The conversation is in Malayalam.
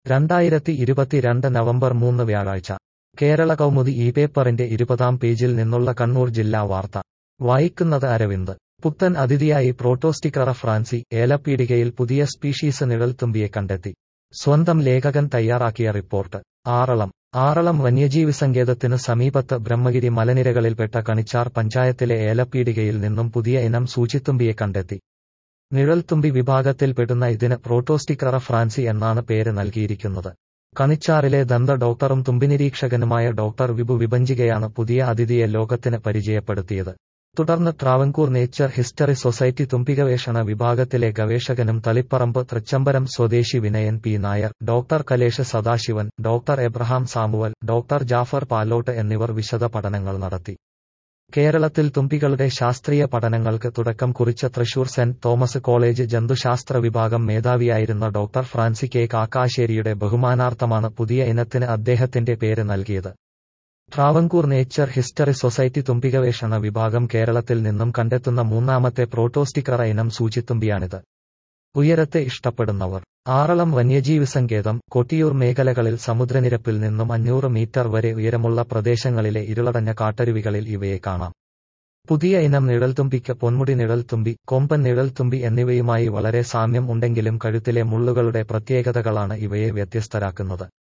രണ്ടായിരത്തി ഇരുപത്തിരണ്ട് നവംബർ മൂന്ന് വ്യാഴാഴ്ച കേരള കൗമുദി ഈ പേപ്പറിന്റെ ഇരുപതാം പേജിൽ നിന്നുള്ള കണ്ണൂർ ജില്ലാ വാർത്ത വായിക്കുന്നത് അരവിന്ദ് പുത്തൻ അതിഥിയായി പ്രോട്ടോസ്റ്റിക്കറ ഫ്രാൻസി ഏലപ്പീടികയിൽ പുതിയ സ്പീഷീസ് നിഴൽത്തുമ്പിയെ കണ്ടെത്തി സ്വന്തം ലേഖകൻ തയ്യാറാക്കിയ റിപ്പോർട്ട് ആറളം ആറളം വന്യജീവി സങ്കേതത്തിന് സമീപത്ത് ബ്രഹ്മഗിരി മലനിരകളിൽപ്പെട്ട കണിച്ചാർ പഞ്ചായത്തിലെ ഏലപ്പീടികയിൽ നിന്നും പുതിയ ഇനം സൂചിത്തുമ്പിയെ കണ്ടെത്തി നിഴൽത്തുമ്പി വിഭാഗത്തിൽപ്പെടുന്ന ഇതിന് പ്രോട്ടോസ്റ്റിക്കറ ഫ്രാൻസി എന്നാണ് പേര് നൽകിയിരിക്കുന്നത് കണിച്ചാറിലെ ദന്ത ഡോക്ടറും തുമ്പിനിരീക്ഷകനുമായ ഡോക്ടർ വിഭു വിഭഞ്ചികയാണ് പുതിയ അതിഥിയെ ലോകത്തിന് പരിചയപ്പെടുത്തിയത് തുടർന്ന് ട്രാവൻകൂർ നേച്ചർ ഹിസ്റ്ററി സൊസൈറ്റി തുമ്പിഗവേഷണ വിഭാഗത്തിലെ ഗവേഷകനും തളിപ്പറമ്പ് തൃച്ചംബരം സ്വദേശി Vinayan P Nair doctor Kalesh Sadasivan doctor Abraham Samuel doctor Jafer Palot എന്നിവർ വിശദ പഠനങ്ങൾ നടത്തി കേരളത്തിൽ തുമ്പികളുടെ ശാസ്ത്രീയ പഠനങ്ങൾക്ക് തുടക്കം കുറിച്ച തൃശൂർ സെന്റ് തോമസ് കോളേജ് ജന്തുശാസ്ത്ര വിഭാഗം മേധാവിയായിരുന്ന ഡോക്ടർ ഫ്രാൻസി കെ കാക്കാശ്ശേരിയുടെ ബഹുമാനാർത്ഥമാണ് പുതിയ ഇനത്തിന് അദ്ദേഹത്തിന്റെ പേര് നൽകിയത് ട്രാവൻകൂർ നേച്ചർ ഹിസ്റ്ററി സൊസൈറ്റി തുമ്പിഗവേഷണ വിഭാഗം കേരളത്തിൽ നിന്നും കണ്ടെത്തുന്ന മൂന്നാമത്തെ പ്രോട്ടോസ്റ്റിക്കറ ഇനം സൂചിത്തുമ്പിയാണിത് ഉയരത്തെ ഇഷ്ടപ്പെടുന്നവർ ആറളം വന്യജീവി സങ്കേതം കൊട്ടിയൂർ മേഖലകളിൽ സമുദ്രനിരപ്പിൽ നിന്നും അഞ്ഞൂറ് മീറ്റർ വരെ ഉയരമുള്ള പ്രദേശങ്ങളിലെ ഇരുളടഞ്ഞ കാട്ടരുവികളിൽ ഇവയെ കാണാം പുതിയ ഇനം നിഴൽത്തുമ്പിക്ക് പൊന്മുടി നിഴൽത്തുമ്പി കൊമ്പൻ നിഴൽത്തുമ്പി എന്നിവയുമായി വളരെ സാമ്യം ഉണ്ടെങ്കിലും കഴുത്തിലെ മുള്ളുകളുടെ പ്രത്യേകതകളാണ് ഇവയെ വ്യത്യസ്തരാക്കുന്നത്